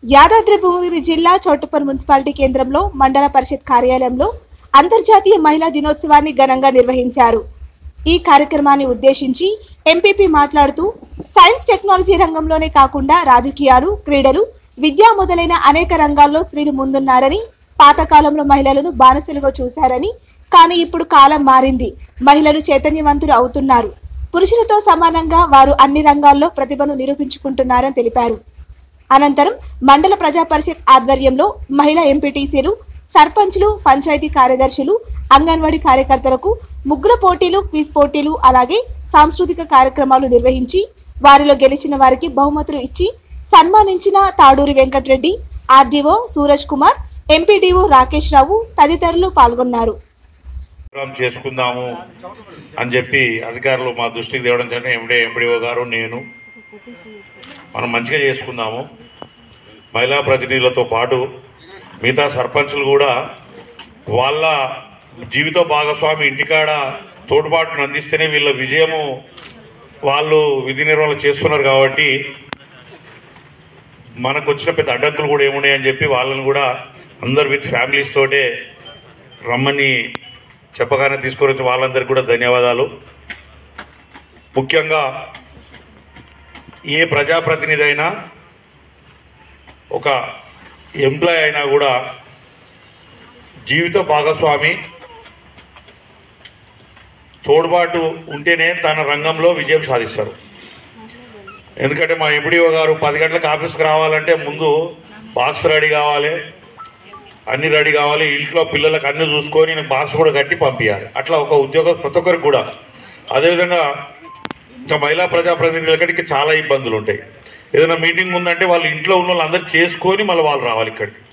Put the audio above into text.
యాదాద్రి భువనగిరి జిల్లా చౌటుప్పల్ మున్సిపాలిటీ కేంద్రంలో మండల పరిషత్ కార్యాలయంలో అంతర్జాతీయ మహిళా దినోత్సవాన్ని ఘనంగా నిర్వహించారు ఈ కార్యక్రమాన్ని ఉద్దేశించి ఎంపీపీ మాట్లాడుతూ సైన్స్ టెక్నాలజీ రంగంలోనే కాకుండా రాజకీయాలు క్రీడలు విద్య మొదలైన అనేక రంగాల్లో స్త్రీలు ముందున్నారని పాతకాలంలో మహిళలను బానిసలుగా చూశారని కానీ ఇప్పుడు కాలం మారింది మహిళలు చైతన్యవంతులు అవుతున్నారు పురుషులతో సమానంగా వారు అన్ని రంగాల్లో ప్రతిభను నిరూపించుకుంటున్నారని తెలిపారు అనంతరం మండల ప్రజా పరిషత్ ఆధ్వర్యంలో మహిళా ఎంపీటీసీలు సర్పంచ్లు పంచాయతీ కార్యదర్శులు అంగన్వాడీ కార్యకర్తలకు ముగ్గుల పోటీలు క్విజ్ పోటీలు అలాగే సాంస్కృతిక కార్యక్రమాలు నిర్వహించి వారిలో గెలిచిన వారికి బహుమతులు ఇచ్చి సన్మానించిన తాడూరి వెంకటరెడ్డి ఆర్డీఓ సూరజ్ కుమార్ ఎంపీడీఓ రాకేష్ రావు తదితరులు పాల్గొన్నారు ప్రోగ్రామ్ చేసుకుందాము అని చెప్పి అధికారులు మా దృష్టికి తేవడం చేత ఎండే ఎంపీడీఓ గారు నేను మనం మంచిగా చేసుకుందాము మహిళా ప్రతినిధులతో పాటు మిగతా సర్పంచులు కూడా వాళ్ళ జీవిత భాగస్వామి ఇంటికాడ తోడ్పాటును అందిస్తేనే వీళ్ళ విజయము వాళ్ళు విధి నిర్వహణ చేస్తున్నారు కాబట్టి మనకు వచ్చిన పెద్ద అడ్డంకులు కూడా ఏమున్నాయని చెప్పి వాళ్ళని కూడా అందరు విత్ ఫ్యామిలీస్ తోటే రమ్మని చెప్పగానే తీసుకొని వచ్చి వాళ్ళందరికీ కూడా ధన్యవాదాలు ముఖ్యంగా ఏ ప్రజాప్రతినిధి అయినా ఒక ఎంప్లాయ్ అయినా కూడా జీవిత భాగస్వామి తోడ్పాటు ఉంటేనే తన రంగంలో విజయం సాధిస్తారు ఎందుకంటే మా ఎంపీడీఓ గారు పది గంటలకు ఆఫీస్కి రావాలంటే ముందు బాక్స్ రెడీ కావాలి అన్ని రెడీ కావాలి ఇంట్లో పిల్లలకు అన్ని చూసుకొని నేను బాక్స్ కూడా కట్టి పంపించాలి అట్లా ఒక ఉద్యోగం ప్రతి ఒక్కరికి కూడా అదేవిధంగా ఇంకా మహిళా ప్రజాప్రతినిధులకి చాలా ఇబ్బందులు ఉంటాయి ఏదైనా మీటింగ్ ఉందంటే వాళ్ళు ఇంట్లో ఉన్న వాళ్ళు అందరూ చేసుకొని మళ్ళీ వాళ్ళు రావాలి ఇక్కడికి